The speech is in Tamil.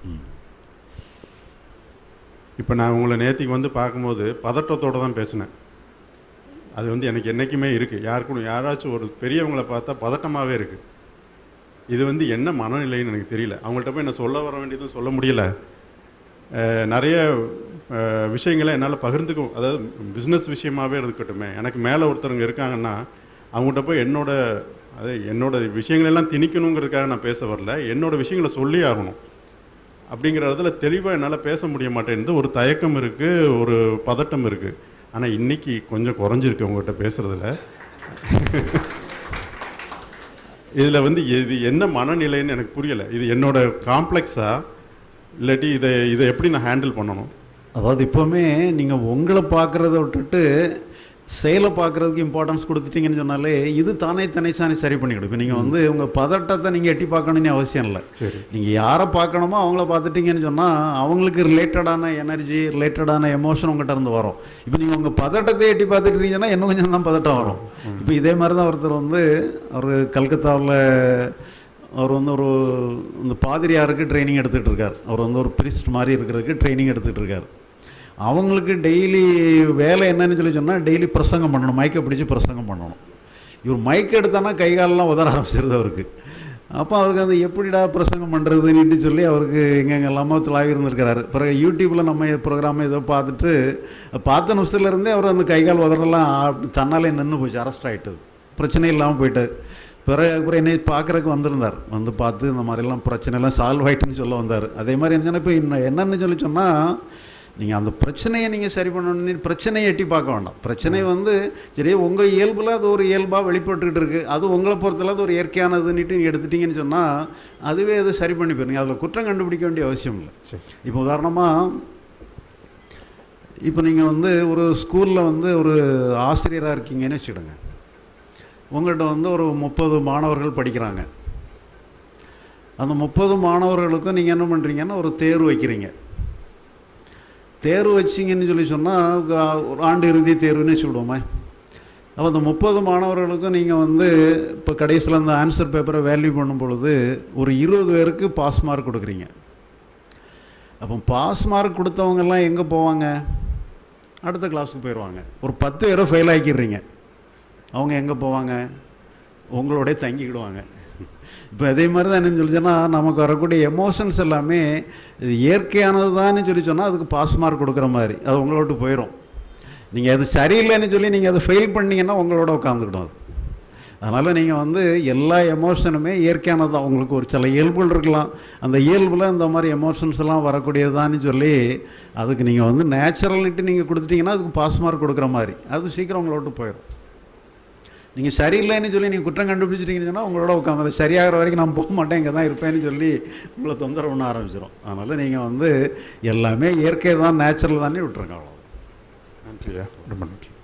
இப்போ நான் உங்களை நேத்திக்கு வந்து பார்க்கும்போது பதட்டத்தோடு தான் பேசினேன் அது வந்து எனக்கு என்றைக்குமே இருக்குது யாருக்கும் யாராச்சும் ஒரு பெரியவங்களை பார்த்தா பதட்டமாகவே இருக்குது இது வந்து என்ன மனநிலைன்னு எனக்கு தெரியல அவங்கள்ட்ட போய் நான் சொல்ல வர வேண்டியதும் சொல்ல முடியல அஹ், நிறைய அஹ், விஷயங்களை என்னால் பகிர்ந்துக்கும் அதாவது பிஸ்னஸ் விஷயமாகவே இருக்கட்டுமே எனக்கு மேலே ஒருத்தருங்க இருக்காங்கன்னா அவங்கள்ட்ட போய் என்னோட அது என்னோட விஷயங்களெல்லாம் திணிக்கணுங்கிறதுக்காக நான் பேச வரல என்னோட விஷயங்களை சொல்லி ஆகணும் அப்படிங்கிற இடத்துல தெளிவாக என்னால் பேச முடிய மாட்டேங்குது ஒரு தயக்கம் இருக்குது ஒரு பதட்டம் இருக்குது ஆனால் இன்னைக்கு கொஞ்சம் குறைஞ்சிருக்கு உங்கள்கிட்ட பேசுகிறதுல இதில் வந்து இது என்ன மனநிலைன்னு எனக்கு புரியலை இது என்னோட காம்ப்ளெக்ஸா இல்லாட்டி இதை இதை எப்படி நான் ஹேண்டில் பண்ணணும் அதாவது இப்போவுமே நீங்கள் உங்களை பார்க்குறத விட்டுட்டு செயலை பார்க்குறதுக்கு இம்பார்ட்டன்ஸ் கொடுத்துட்டீங்கன்னு சொன்னாலே இது தானே தனிச்சானே சரி பண்ணிக்கிடும் இப்போ நீங்கள் வந்து உங்கள் பதட்டத்தை நீங்கள் எட்டி பார்க்கணும்னு அவசியம் இல்லை சரி நீங்கள் யாரை பார்க்கணுமோ அவங்கள பார்த்துட்டீங்கன்னு சொன்னால் அவங்களுக்கு ரிலேட்டடான எனர்ஜி ரிலேட்டடான எமோஷன் உங்கள்கிட்ட இருந்து வரும் இப்போ நீங்கள் உங்கள் பதட்டத்தை எட்டி பார்த்துட்டீங்கன்னா இன்னும் கொஞ்சம் தான் பதட்டம் வரும் இப்போ இதே மாதிரி தான் ஒருத்தர் வந்து அவர் கல்கத்தாவில் அவர் வந்து ஒரு இந்த பாதிரியாருக்கு ட்ரைனிங் எடுத்துகிட்டு இருக்கார் அவர் வந்து ஒரு பிரிஸ்ட் மாதிரி இருக்கிறதுக்கு ட்ரைனிங் எடுத்துகிட்டு இருக்கார் அவங்களுக்கு டெய்லி வேலை என்னன்னு சொல்லி சொன்னால் டெய்லி பிரசங்கம் பண்ணணும் மைக்கை பிடிச்சி பிரசங்கம் பண்ணணும் இவர் மைக் எடுத்தானா கை காலெல்லாம் உதற ஆரம்பிச்சிருது அவருக்கு அப்போ அவருக்கு அந்த எப்படிடா பிரசங்கம் பண்ணுறதுன்னு சொல்லி அவருக்கு எங்கெங்கெல்லாமோ துளாவி இருந்திருக்கிறாரு பிறகு யூடியூப்பில் நம்ம ப்ரோக்ராம் ஏதோ பார்த்துட்டு பார்த்த நிமிஷத்துலேருந்தே அவர் அந்த கை கால் உதறலாம் அப்படி தன்னாலே நின்று போச்சு அரெஸ்ட் ஆகிட்டது பிரச்சனை இல்லாமல் போயிட்டு பிறகு அப்புறம் என்னை பார்க்குறக்கு வந்திருந்தார் வந்து பார்த்து இந்த மாதிரிலாம் பிரச்சனைலாம் சால்வ் ஆயிட்டுன்னு சொல்ல வந்தார் அதே மாதிரி என்ன இப்போ இன்னும் என்னன்னு சொல்லி சொன்னால் நீங்கள் அந்த பிரச்சனையை நீங்கள் சரி பண்ணணும்னு பிரச்சனையை எட்டி பார்க்க வேண்டாம் பிரச்சனை வந்து சரி உங்கள் இயல்பில் அது ஒரு இயல்பாக வெளிப்பட்டுக்கிட்டு இருக்குது அது உங்களை பொறுத்தல அது ஒரு இயற்கையானதுன்னுட்டு நீங்கள் எடுத்துட்டீங்கன்னு சொன்னால் அதுவே அதை சரி பண்ணி போயிருங்க அதில் குற்றம் கண்டுபிடிக்க வேண்டிய அவசியம் இல்லை சரி இப்போ உதாரணமாக இப்போ நீங்கள் வந்து ஒரு ஸ்கூலில் வந்து ஒரு ஆசிரியராக இருக்கீங்கன்னு வச்சுக்கிடுங்க உங்கள்கிட்ட வந்து ஒரு முப்பது மாணவர்கள் படிக்கிறாங்க அந்த முப்பது மாணவர்களுக்கும் நீங்கள் என்ன பண்ணுறீங்கன்னா ஒரு தேர்வு வைக்கிறீங்க தேர்வு வச்சிங்கன்னு சொல்லி சொன்னால் ஒரு ஆண்டு இறுதி தேர்வுன்னு சொல்லுவோமே அப்போ அந்த முப்பது மாணவர்களுக்கும் நீங்கள் வந்து இப்போ கடைசியில் அந்த ஆன்சர் பேப்பரை வேல்யூ பண்ணும் பொழுது ஒரு இருபது பேருக்கு பாஸ் மார்க் கொடுக்குறீங்க அப்போ பாஸ் மார்க் கொடுத்தவங்கெல்லாம் எங்கே போவாங்க அடுத்த கிளாஸுக்கு போயிடுவாங்க ஒரு பத்து பேரை ஃபெயில் ஆக்கிடுறீங்க அவங்க எங்கே போவாங்க உங்களோடய தங்கிக்கிடுவாங்க இப்போ அதே மாதிரி தான் என்னன்னு சொல்லி சொன்னால் நமக்கு வரக்கூடிய எமோஷன்ஸ் எல்லாமே இது இயற்கையானது தான் சொல்லி சொன்னால் அதுக்கு பாஸ் மார்க் கொடுக்குற மாதிரி அது உங்களோட விட்டு போயிடும் நீங்கள் அது சரியில்லைன்னு சொல்லி நீங்கள் அதை ஃபெயில் பண்ணீங்கன்னா உங்களோட உட்காந்துக்கிடும் அது அதனால் நீங்கள் வந்து எல்லா எமோஷனுமே இயற்கையானது தான் உங்களுக்கு ஒரு சில இயல்புகள் இருக்கலாம் அந்த இயல்பில் இந்த மாதிரி எமோஷன்ஸ் எல்லாம் வரக்கூடியதான்னு சொல்லி அதுக்கு நீங்கள் வந்து நேச்சுரல்னிட்டு நீங்கள் கொடுத்துட்டீங்கன்னா அதுக்கு பாஸ் மார்க் கொடுக்குற மாதிரி அது சீக்கிரம் உங்களை விட்டு போயிடும் நீங்கள் சரியில்லைன்னு சொல்லி நீங்கள் குற்றம் கண்டுபிடிச்சிட்டீங்கன்னு சொன்னால் உங்களோட உட்காந்து சரியாகிற வரைக்கும் நான் போக மாட்டேன் இங்கே தான் இருப்பேன்னு சொல்லி உங்களை தொந்தரவு பண்ண ஆரம்பிச்சிடும் அதனால் நீங்கள் வந்து எல்லாமே இயற்கை தான் நேச்சுரல் தானே விட்டுருங்க அவ்வளோ நன்றியா ரொம்ப நன்றி